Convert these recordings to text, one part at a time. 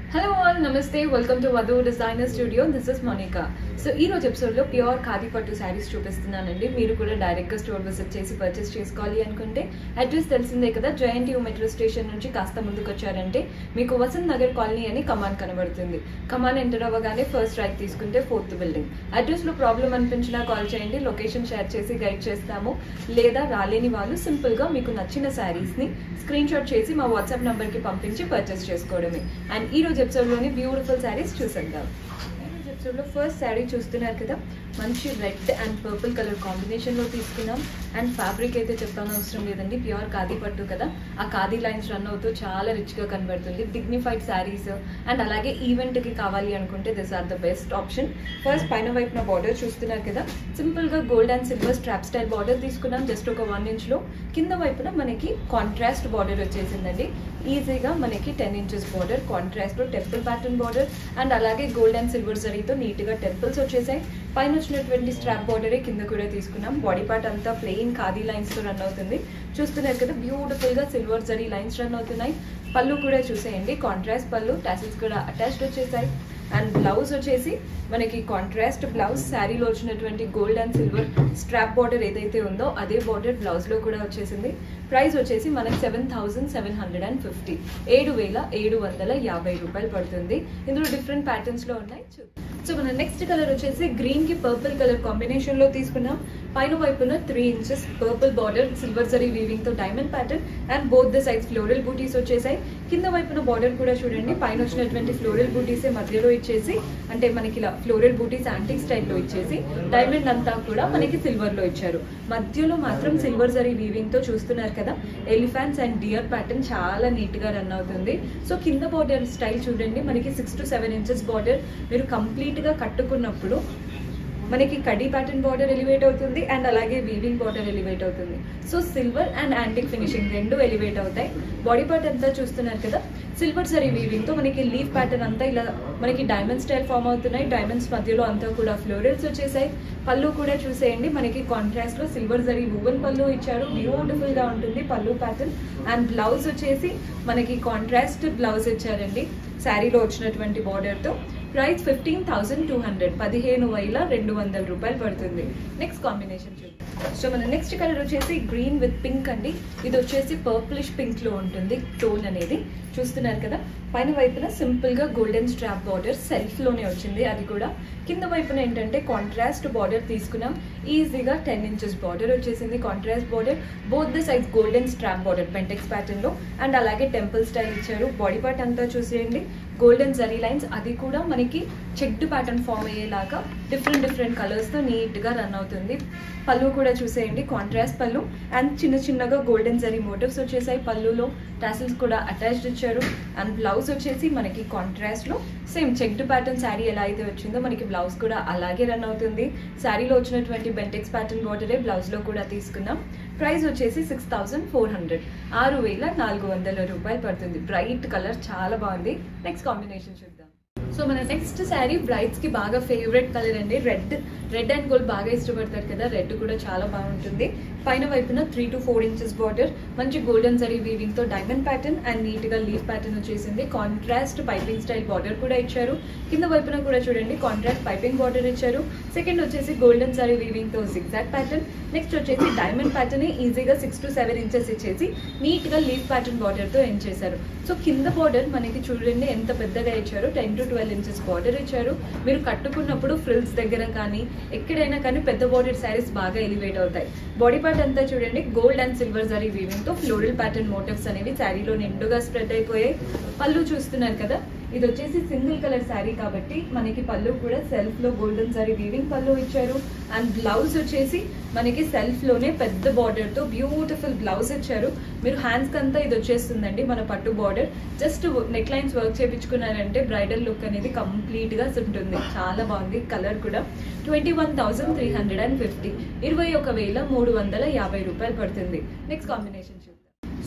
hello all namaste welcome to Vadhu designer studio this is Monika so ఈ రోజు ఎపిసోడ్లో ప్యూర్ ఖాదీ పట్టు శారీస్ చూపిస్తున్నానండి మీరు కూడా డైరెక్ట్గా స్టోర్ విజిట్ చేసి పర్చేస్ చేసుకోవాలి అనుకుంటే అడ్రస్ తెలిసిందే కదా జయంట్ యూ మెట్రో స్టేషన్ నుంచి కాస్త ముందుకు వచ్చారంటే మీకు వసంత్ నగర్ కాలనీ అని కమాన్ కనబడుతుంది కమాన్ ఎంటర్ అవ్వగానే ఫస్ట్ రైట్ తీసుకుంటే ఫోర్త్ బిల్డింగ్ అడ్రస్లో ప్రాబ్లం అనిపించినా కాల్ చేయండి లొకేషన్ షేర్ చేసి గైడ్ చేస్తాము లేదా రాలేని వాళ్ళు సింపుల్గా మీకు నచ్చిన శారీస్ని స్క్రీన్ షాట్ చేసి మా వాట్సాప్ నెంబర్కి పంపించి పర్చేస్ చేసుకోవడమే అండ్ ఈ రోజు ఎపిసోడ్లోని బ్యూటిఫుల్ శారీస్ చూసేద్దాం ఈ రోజు ఎపిసోడ్లో ఫస్ట్ శారీ చూస్తున్నారు కదా మంచి రెడ్ అండ్ పర్పుల్ కలర్ కాంబినేషన్లో తీసుకున్నాం అండ్ ఫ్యాబ్రిక్ అయితే చెప్పాను అవసరం లేదండి ప్యూర్ ఖాదీ పట్టు కదా ఆ ఖాదీ లైన్స్ రన్ అవుతూ చాలా రిచ్గా కనబడుతుంది డిగ్నిఫైడ్ శారీస్ అండ్ అలాగే ఈవెంట్కి కావాలి అనుకుంటే this are the best option first పైన వైపున బార్డర్ చూస్తున్నారు కదా సింపుల్గా gold and silver strap style border తీసుకున్నాం జస్ట్ ఒక వన్ ఇంచ్లో కింద వైపున మనకి కాంట్రాస్ట్ బార్డర్ వచ్చేసిందండి ఈజీగా మనకి టెన్ ఇంచెస్ బార్డర్ కాంట్రాస్ట్లో టెంపుల్ ప్యాటర్న్ బార్డర్ అండ్ అలాగే గోల్డ్ అండ్ సిల్వర్ జరీతో నీట్గా టెంపుల్స్ వచ్చేసాయి పైన వచ్చినటువంటి స్ట్రాప్ బార్డరే కింద కూడా తీసుకున్నాం బాడీ పార్ట్ అంతా ప్లెయిన్ ఖాదీ లైన్స్తో రన్ అవుతుంది చూస్తున్నారు కదా బ్యూటిఫుల్గా సిల్వర్ జరీ లైన్స్ రన్ అవుతున్నాయి పళ్ళు కూడా చూసేయండి కాంట్రాస్ట్ పళ్ళు టాసిల్స్ కూడా అటాచ్డ్ వచ్చేసాయి అండ్ బ్లౌజ్ వచ్చేసి మనకి కాంట్రాస్ట్ బ్లౌజ్ శారీలో వచ్చినటువంటి gold and silver strap border ఏదైతే ఉందో అదే బార్డర్ బ్లౌజ్లో కూడా వచ్చేసింది ప్రైస్ వచ్చేసి మనకి seven thousand seven hundred and fifty ఏడు వేల ఏడు వందల యాభై రూపాయలు పడుతుంది ఇందులో డిఫరెంట్ ప్యాటర్న్స్లో ఉన్నాయి చూద్దాం సో మన నెక్స్ట్ కలర్ వచ్చేసి గ్రీన్ కి పర్పుల్ కలర్ కాంబినేషన్ లో తీసుకున్నాం పైన వైపున three inches purple border silver zari weaving తో diamond pattern and both the sides floral బూటీస్ వచ్చేసాయి కింద వైపున బార్డర్ కూడా చూడండి పైన వచ్చినటువంటి ఫ్లోరల్ బూటీస్ మధ్యలో ఇచ్చేసి అంటే మనకి ఇలా ఫ్లోరల్ బూటీస్ యాంటిక్ స్టైల్లో ఇచ్చేసి డైమండ్ అంతా కూడా మనకి సిల్వర్ లో ఇచ్చారు మధ్యలో మాత్రం సిల్వర్ జరీ వీవింగ్ తో చూస్తున్నారు కదా ఎలిఫాంట్స్ అండ్ డియర్ ప్యాటర్న్ చాలా నీట్ గా రన్ అవుతుంది సో కింద బార్డర్ స్టైల్ చూడండి మనకి six to seven inches border మీరు కంప్లీట్ గా కట్టుకున్నప్పుడు మనకి కడీ ప్యాటర్న్ బార్డర్ ఎలివేట్ అవుతుంది అండ్ అలాగే వీవింగ్ బార్డర్ ఎలివేట్ అవుతుంది so silver and antique finishing రెండు ఎలివేట్ అవుతాయి బాడీ పార్ట్ అంతా చూస్తున్నారు కదా సిల్వర్ సరీ వీవింగ్ తో మనకి లీఫ్ ప్యాటర్న్ అంతా ఇలా మనకి డైమండ్ స్టైల్ ఫామ్ అవుతున్నాయి డైమండ్స్ మధ్యలో అంతా కూడా ఫ్లోరల్స్ వచ్చేసాయి పళ్ళు కూడా చూసేయండి మనకి కాంట్రాస్ట్ లో సిల్వర్ జరీ వువెన్ పళ్ళు ఇచ్చారు బ్యూటిఫుల్ గా ఉంటుంది పళ్ళు ప్యాటర్న్ అండ్ బ్లౌజ్ వచ్చేసి మనకి కాంట్రాస్ట్ బ్లౌజ్ ఇచ్చారండి శారీలో వచ్చినటువంటి బార్డర్ తో price fifteen thousand two hundred పదిహేను వేల రెండు వందల రూపాయలు పడుతుంది నెక్స్ట్ కాంబినేషన్ చూద్దాం సో మన నెక్స్ట్ కలర్ వచ్చేసి గ్రీన్ విత్ పింక్ అండి ఇది వచ్చేసి పర్పులిష్ పింక్ లో ఉంటుంది టోన్ అనేది చూస్తున్నారు కదా పైన వైపున సింపుల్ గా గోల్డెన్ స్ట్రాప్ బార్డర్ సెల్ఫ్ లోనే వచ్చింది అది కూడా కింద వైపున ఏంటంటే కాంట్రాస్ట్ బార్డర్ తీసుకున్నాం ఈజీగా టెన్ ఇంచెస్ బార్డర్ వచ్చేసింది contrast border both the size golden strap border పెంటెక్స్ ప్యాటర్న్ లో అండ్ అలాగే టెంపుల్ స్టైల్ ఇచ్చారు బాడీ పార్ట్ అంతా చూసేయండి గోల్డెన్ జరీ లైన్స్ అది కూడా మనకి చెక్డ్ ప్యాటర్న్ ఫామ్ అయ్యేలాగా డిఫరెంట్ డిఫరెంట్ కలర్స్తో నీట్గా రన్ అవుతుంది పళ్ళు కూడా చూసేయండి కాంట్రాస్ట్ పళ్ళు అండ్ చిన్న చిన్నగా గోల్డెన్ జరీ మోటివ్స్ వచ్చేసాయి పళ్ళులో టాసిల్స్ కూడా అటాచ్డ్ ఇచ్చారు అండ్ బ్లౌజ్ వచ్చేసి మనకి కాంట్రాస్ట్లో సేమ్ చెక్డ్ ప్యాటర్న్ శారీ ఎలా అయితే వచ్చిందో మనకి బ్లౌజ్ కూడా అలాగే రన్ అవుతుంది శారీలో వచ్చినటువంటి బెంటెక్స్ ప్యాటర్న్ బార్డరే బ్లౌజ్లో కూడా తీసుకున్నాం ప్రైస్ వచ్చేసి సిక్స్ థౌజండ్ ఫోర్ హండ్రెడ్ ఆరు వేల నాలుగు వందల రూపాయలు పడుతుంది బ్రైట్ కలర్ చాలా బాగుంది నెక్స్ట్ కాంబినేషన్ చూద్దాం సో మన నెక్స్ట్ శారీ బ్రైడ్స్ కి బాగా ఫేవరెట్ కలర్ అండి రెడ్ రెడ్ అండ్ గోల్డ్ బాగా ఇష్టపడతారు కదా రెడ్ కూడా చాలా బాగుంటుంది పైన వైపున three to four inches border మంచి గోల్డెన్ జరీ వీవింగ్ తో డైమండ్ ప్యాటర్న్ అండ్ నీట్ గా లీఫ్ ప్యాటర్న్ వచ్చేసింది కాంట్రాస్ట్ పైపింగ్ స్టైల్ బార్డర్ కూడా ఇచ్చారు కింద వైపున కూడా చూడండి కాంట్రాస్ట్ పైపింగ్ బార్డర్ ఇచ్చారు సెకండ్ వచ్చేసి గోల్డెన్ జరీ వీవింగ్ తో సిక్సాక్ ప్యాటర్న్ నెక్స్ట్ వచ్చేసి డైమండ్ ప్యాటర్న్ ఈజీగా సిక్స్ టు సెవెన్ ఇంచెస్ ఇచ్చేసి నీట్ గా లీఫ్ ప్యాటర్న్ బార్డర్ తో ఎండ్ చేశారు సో కింద బార్డర్ మనకి చూడండి ఎంత పెద్దగా ఇచ్చారు ten to twelve inches border ఇచ్చారు మీరు కట్టుకున్నప్పుడు ఫ్రిల్స్ దగ్గర కానీ ఎక్కడైనా కానీ పెద్ద బార్డర్ శారీస్ బాగా ఎలివేట్ అవుతాయి బాడీ పార్ట్ అంతా చూడండి gold and silver zari weaving తో ఫ్లోరల్ ప్యాటర్న్ మోటివ్స్ అనేవి శారీలో నిండుగా స్ప్రెడ్ అయిపోయాయి పళ్ళు చూస్తున్నారు కదా ఇది వచ్చేసి సింగిల్ కలర్ శారీ కాబట్టి మనకి పళ్ళు కూడా సెల్ఫ్ లో గోల్డెన్ సారీ వీవింగ్ పళ్ళు ఇచ్చారు అండ్ బ్లౌజ్ వచ్చేసి మనకి సెల్ఫ్ లోనే పెద్ద బార్డర్ తో బ్యూటిఫుల్ బ్లౌజ్ ఇచ్చారు మీరు హ్యాండ్స్ అంతా ఇది వచ్చేస్తుందండి మన పట్టు border just neck lines work చేయించుకున్నారంటే బ్రైడల్ లుక్ అనేది కంప్లీట్ గా ఉంటుంది చాలా బాగుంది కలర్ కూడా twenty one thousand three hundred and fifty ఇరవై ఒక వేల మూడు వందల యాభై రూపాయలు పడుతుంది నెక్స్ట్ కాంబినేషన్ చూద్దాం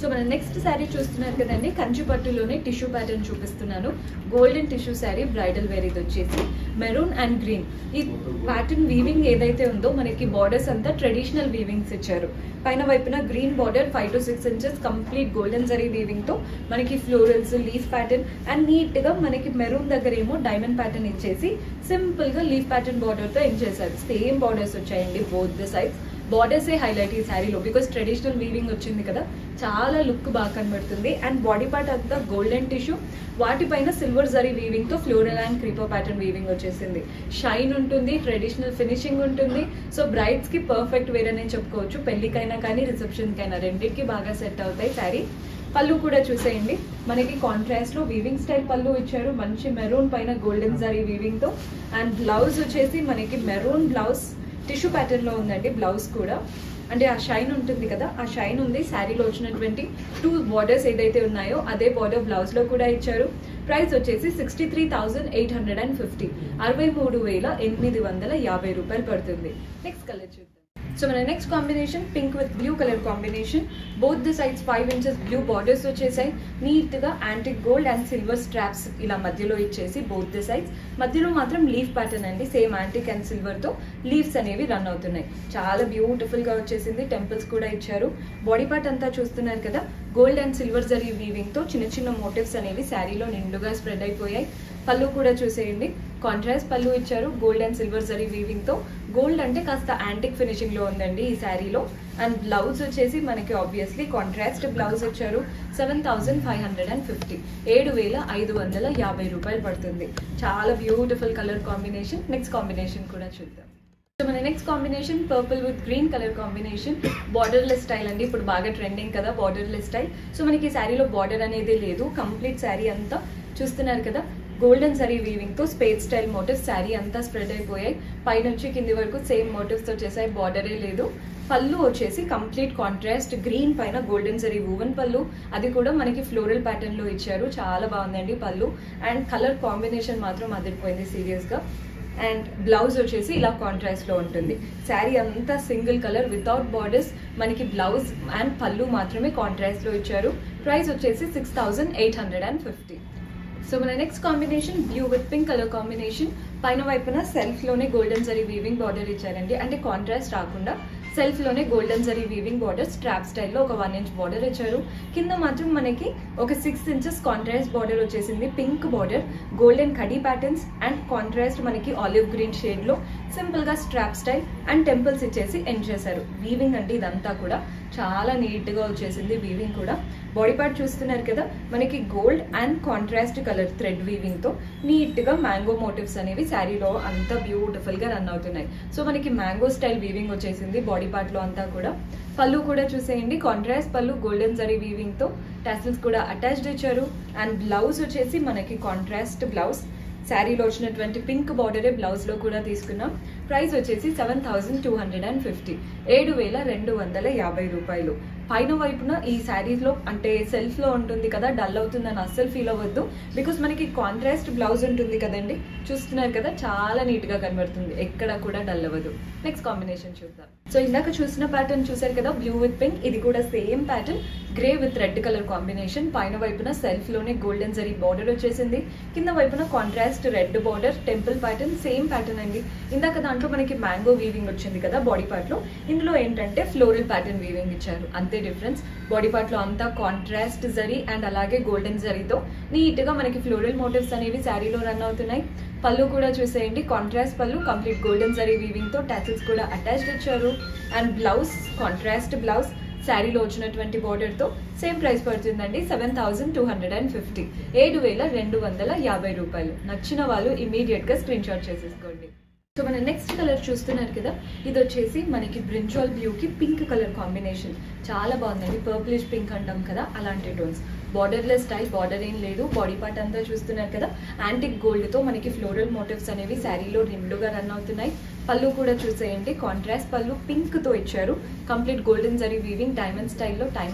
సో మన నెక్స్ట్ శారీ చూస్తున్నారు కదండి కంచి పట్టులోనే టిష్యూ ప్యాటర్న్ చూపిస్తున్నాను golden tissue sari bridal wear ఇది వచ్చేసి మెరూన్ అండ్ గ్రీన్ ఈ ప్యాటర్న్ వీవింగ్ ఏదైతే ఉందో మనకి బార్డర్స్ అంతా ట్రెడిషనల్ వీవింగ్స్ ఇచ్చారు పైన వైపున green border five to six inches complete golden zari weaving తో మనకి florals leaf pattern and neat గా మనకి మెరూన్ దగ్గర ఏమో డైమండ్ ప్యాటర్న్ ఇచ్చేసి సింపుల్ గా లీఫ్ ప్యాటర్న్ బార్డర్ తో ఎండ్ చేశారు సేమ్ బార్డర్స్ వచ్చాయండి both the sides borders a highlight ఈ శారీలో బికాస్ ట్రెడిషనల్ వీవింగ్ వచ్చింది కదా చాలా లుక్ బాగా కనబడుతుంది అండ్ బాడీ పార్ట్ అంతా గోల్డెన్ టిష్యూ వాటిపైన సిల్వర్ జరీ వీవింగ్ తో floral and creeper pattern weaving వచ్చేసింది షైన్ ఉంటుంది ట్రెడిషనల్ ఫినిషింగ్ ఉంటుంది సో బ్రైడ్స్ కి పర్ఫెక్ట్ వేర్ అనే చెప్పుకోవచ్చు పెళ్లికైనా కానీ రిసెప్షన్ కైనా రెండింటికి బాగా సెట్ అవుతాయి శారీ పళ్ళు కూడా చూసేయండి మనకి కాంట్రాస్ట్ లో వీవింగ్ స్టైల్ పళ్ళు ఇచ్చారు మంచి మెరూన్ పైన గోల్డెన్ జరీ వీవింగ్ తో అండ్ బ్లౌజ్ వచ్చేసి మనకి మెరూన్ బ్లౌజ్ టిష్యూ ప్యాటర్న్ లో ఉందండి బ్లౌజ్ కూడా అంటే ఆ షైన్ ఉంటుంది కదా ఆ షైన్ ఉంది శారీలో వచ్చినటువంటి టూ బార్డర్స్ ఏదైతే ఉన్నాయో అదే బార్డర్ బ్లౌజ్ లో కూడా ఇచ్చారు ప్రైస్ వచ్చేసి sixty three thousand eight hundred and fifty అరవై మూడు వేల ఎనిమిది వందల యాభై రూపాయలు పడుతుంది నెక్స్ట్ కలర్ చూద్దాం సో మన next combination pink with blue colour combination both the sides five inches blue borders వచ్చేసాయి నీట్ గా antique gold and silver straps ఇలా మధ్యలో ఇచ్చేసి బోత్ ది సైడ్స్ మధ్యలో మాత్రం లీఫ్ ప్యాటర్న్ అండి సేమ్ యాంటిక్ అండ్ సిల్వర్ తో లీవ్స్ అనేవి రన్ అవుతున్నాయి చాలా బ్యూటిఫుల్ గా వచ్చేసింది టెంపుల్స్ కూడా ఇచ్చారు బాడీ పార్ట్ అంతా చూస్తున్నారు కదా gold and silver zari weaving తో చిన్న చిన్న మోటివ్స్ అనేవి శారీలో నిండుగా స్ప్రెడ్ అయిపోయాయి పళ్ళు కూడా చూసేయండి కాంట్రాస్ట్ పళ్ళు ఇచ్చారు gold and silver zari weaving తో గోల్డ్ అంటే కాస్త యాంటిక్ ఫినిషింగ్ లో ఉందండి ఈ శారీలో అండ్ బ్లౌజ్ వచ్చేసి మనకి ఆబ్వియస్లీ కాంట్రాస్ట్ బ్లౌజ్ ఇచ్చారు seven thousand five hundred and fifty ఏడు వేల ఐదు వందల యాభై రూపాయలు పడుతుంది చాలా beautiful colour combination next combination కూడా చూద్దాం సో మన next combination purple with green colour combination borderless style అండి ఇప్పుడు బాగా ట్రెండింగ్ కదా బార్డర్లెస్ స్టైల్ సో మనకి ఈ శారీలో బార్డర్ అనేది లేదు కంప్లీట్ శారీ అంతా చూస్తున్నారు కదా గోల్డెన్ సరీ వీవింగ్ తో స్పేస్ స్టైల్ మోటివ్స్ శారీ అంతా స్ప్రెడ్ అయిపోయాయి పైనుంచి కింది వరకు సేమ్ మోటివ్స్ తో చేసాయి బార్డరే లేదు పళ్ళు వచ్చేసి కంప్లీట్ కాంట్రాస్ట్ గ్రీన్ పైన గోల్డెన్ సరీ వూవెన్ పళ్ళు అది కూడా మనకి ఫ్లోరల్ ప్యాటర్న్ లో ఇచ్చారు చాలా బాగుందండి పళ్ళు అండ్ కలర్ కాంబినేషన్ మాత్రం అదిరిపోయింది సీరియస్ గా అండ్ బ్లౌజ్ వచ్చేసి ఇలా కాంట్రాస్ట్ లో ఉంటుంది శారీ అంతా సింగిల్ కలర్ వితౌట్ బార్డర్స్ మనకి బ్లౌజ్ అండ్ పళ్ళు మాత్రమే కాంట్రాస్ట్ లో ఇచ్చారు ప్రైస్ వచ్చేసి six thousand eight hundred and fifty so మన next combination blue with pink colour combination పైన వైపున సెల్ఫ్ లోనే గోల్డెన్ జరీ వీవింగ్ బార్డర్ ఇచ్చారండి అంటే కాంట్రాస్ట్ రాకుండా సెల్ఫ్ లోనే golden zari weaving border strap స్టైల్లో ఒక వన్ ఇంచ్ బార్డర్ ఇచ్చారు కింద మాత్రం మనకి ఒక సిక్స్ ఇంచెస్ కాంట్రాస్ట్ బార్డర్ వచ్చేసింది పింక్ బార్డర్ గోల్డెన్ కడీ ప్యాటర్న్స్ అండ్ కాంట్రాస్ట్ మనకి ఆలివ్ గ్రీన్ షేడ్ లో సింపుల్ గా స్ట్రాప్ స్టైల్ అండ్ టెంపుల్స్ ఇచ్చేసి ఎండ్ చేశారు వీవింగ్ అంటే ఇదంతా కూడా చాలా నీట్ గా వచ్చేసింది వీవింగ్ కూడా బాడీ పార్ట్ చూస్తున్నారు కదా మనకి gold and contrast colour thread weaving తో నీట్ గా మ్యాంగో మోటివ్స్ అనేవి శారీలో అంతా బ్యూటిఫుల్ గా రన్ అవుతున్నాయి సో మనకి మ్యాంగో స్టైల్ వీవింగ్ వచ్చేసింది బాడీ పార్ట్ లో అంతా కూడా పళ్ళు కూడా చూసేయండి contrast pallu golden zari weaving తో టాసిల్స్ కూడా అటాచ్డ్ ఇచ్చారు అండ్ బ్లౌజ్ వచ్చేసి మనకి కాంట్రాస్ట్ బ్లౌజ్ శారీలో వచ్చినటువంటి పింక్ బార్డరే బ్లౌజ్ లో కూడా తీసుకున్నాం ప్రైస్ వచ్చేసి seven thousand two hundred and fifty ఏడు వేల రెండు వందల యాభై రూపాయలు పైన వైపున ఈ శారీస్ లో అంటే సెల్ఫ్ లో ఉంటుంది కదా డల్ అవుతుందని అస్సలు ఫీల్ అవ్వద్దు బికాస్ మనకి కాంట్రాస్ట్ బ్లౌజ్ ఉంటుంది కదండి చూస్తున్నారు కదా చాలా నీట్ గా కనబడుతుంది ఎక్కడ కూడా డల్ అవ్వదు నెక్స్ట్ కాంబినేషన్ చూద్దాం సో ఇందాక చూసిన ప్యాటర్న్ చూసారు కదా బ్లూ విత్ పింక్ ఇది కూడా same pattern grey with red colour combination పైన వైపున సెల్ఫ్ లోనే గోల్డెన్ జరీ బార్డర్ వచ్చేసింది కింద వైపున contrast red border temple pattern same pattern అండి ఇందాక దాంట్లో మనకి మ్యాంగో వీవింగ్ వచ్చింది కదా బాడీ పార్ట్ లో ఇందులో ఏంటంటే ఫ్లోరల్ ప్యాటర్న్ వీవింగ్ ఇచ్చారు అంతే డిఫరెన్స్ బాడీ పార్ట్ లో అంతా కాంట్రాస్ట్ జరీ అండ్ అలాగే గోల్డెన్ జరీతో నీట్ గా మనకి ఫ్లోరల్ మోటివ్స్ అనేవి శారీలో రన్ అవుతున్నాయి పళ్ళు కూడా చూసేయండి contrast pallu complete golden zari weaving తో టాసిల్స్ కూడా అటాచ్డ్ ఇచ్చారు అండ్ బ్లౌజ్ కాంట్రాస్ట్ బ్లౌజ్ శారీలో వచ్చినటువంటి బార్డర్ తో సేమ్ ప్రైస్ పడుతుందండి seven thousand two hundred and fifty ఏడు వేల రెండు వందల యాభై రూపాయలు నచ్చిన వాళ్ళు ఇమీడియట్ గా స్క్రీన్ షాట్ చేసేసుకోండి సో మన నెక్స్ట్ కలర్ చూస్తున్నారు కదా ఇది వచ్చేసి మనకి బ్రింజాల్ బ్లూ కి పింక్ కలర్ కాంబినేషన్ చాలా బాగుందండి పర్పులిష్ పింక్ అంటాం కదా అలాంటి టోన్స్ బార్డర్లెస్ స్టైల్ బార్డర్ ఏం లేదు బాడీ పార్ట్ అంతా చూస్తున్నారు కదా యాంటిక్ గోల్డ్ తో మనకి ఫ్లోరల్ మోటివ్స్ అనేవి శారీలో రెండుగా రన్ అవుతున్నాయి పళ్ళు కూడా చూసేయండి కాంట్రాస్ట్ పళ్ళు పింక్ తో ఇచ్చారు complete golden zari weaving diamond స్టైల్లో డైమండ్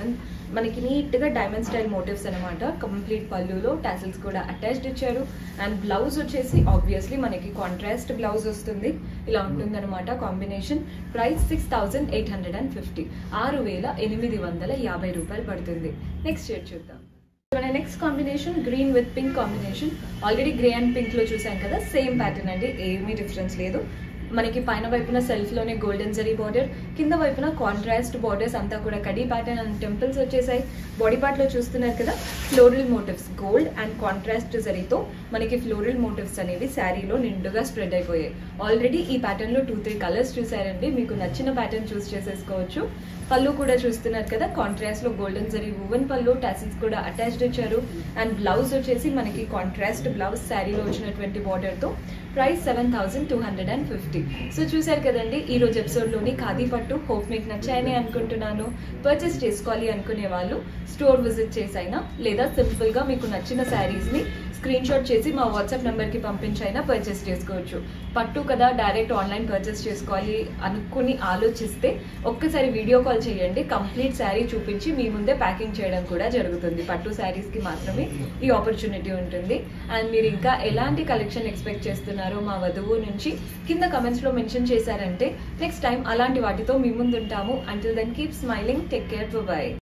మనకి నీట్గా డైమండ్ స్టైల్ మోటివ్స్ అనమాట కంప్లీట్ పళ్ళులో టాసిల్స్ కూడా అటాచ్డ్ ఇచ్చారు అండ్ బ్లౌజ్ వచ్చేసి ఆబ్వియస్లీ మనకి కాంట్రాస్ట్ బ్లౌజ్ వస్తుంది ఇలా ఉంటుందన్నమాట combination price six thousand eight hundred and fifty ఆరు వేల ఎనిమిది వందల యాభై రూపాయలు పడుతుంది నెక్స్ట్ షేడ్ చూద్దాం మన next combination green with pink combination already grey and pink లో చూసాం కదా సేమ్ ప్యాటర్న్ అండి ఏమీ డిఫరెన్స్ లేదు మనకి పైన వైపున సెల్ఫ్ లోనే గోల్డెన్ జరీ బార్డర్ కింద వైపున కాంట్రాస్ట్ బార్డర్స్ అంతా కూడా కడీ ప్యాటర్న్ అండ్ టెంపుల్స్ వచ్చేసాయి బాడీ పార్ట్ లో చూస్తున్నారు కదా floral motifs gold and contrast జరీతో మనకి ఫ్లోరల్ మోటివ్స్ అనేవి శారీలో నిండుగా స్ప్రెడ్ అయిపోయాయి ఆల్రెడీ ఈ ప్యాటర్న్ లో టూ త్రీ కలర్స్ చూసారండి మీకు నచ్చిన ప్యాటర్న్ చూస్ చేసేసుకోవచ్చు పళ్ళు కూడా చూస్తున్నారు కదా కాంట్రాస్ట్ లో golden zari woven pallu tassels కూడా అటాచ్డ్ ఇచ్చారు అండ్ బ్లౌజ్ వచ్చేసి మనకి కాంట్రాస్ట్ బ్లౌజ్ శారీలో వచ్చినటువంటి బార్డర్ తో price seven thousand two hundred and fifty so చూసారు కదండి ఈ రోజు ఎపిసోడ్ లోని ఖాదీ పట్టు హోప్ మీకు నచ్చాయని అనుకుంటున్నాను పర్చేస్ చేసుకోవాలి అనుకునే వాళ్ళు స్టోర్ విజిట్ చేసైనా లేదా సింపుల్ గా మీకు నచ్చిన శారీస్ ని స్క్రీన్ షాట్ చేసి మా వాట్సాప్ నెంబర్ కి పంపించైనా పర్చేస్ చేసుకోవచ్చు పట్టు కదా డైరెక్ట్ ఆన్లైన్ పర్చేస్ చేసుకోవాలి అనుకుని ఆలోచిస్తే ఒక్కసారి వీడియో కాల్ చేయండి కంప్లీట్ శారీ చూపించి మీ ముందే ప్యాకింగ్ చేయడం కూడా జరుగుతుంది పట్టు శారీస్ కి మాత్రమే ఈ ఆపర్చునిటీ ఉంటుంది అండ్ మీరు ఇంకా ఎలాంటి కలెక్షన్ ఎక్స్పెక్ట్ చేస్తున్నారో మా వధువు నుంచి కింద కమెంట్స్ లో మెన్షన్ చేశారంటే నెక్స్ట్ టైం అలాంటి వాటితో మీ ముందు ఉంటాము until then keep smiling take care by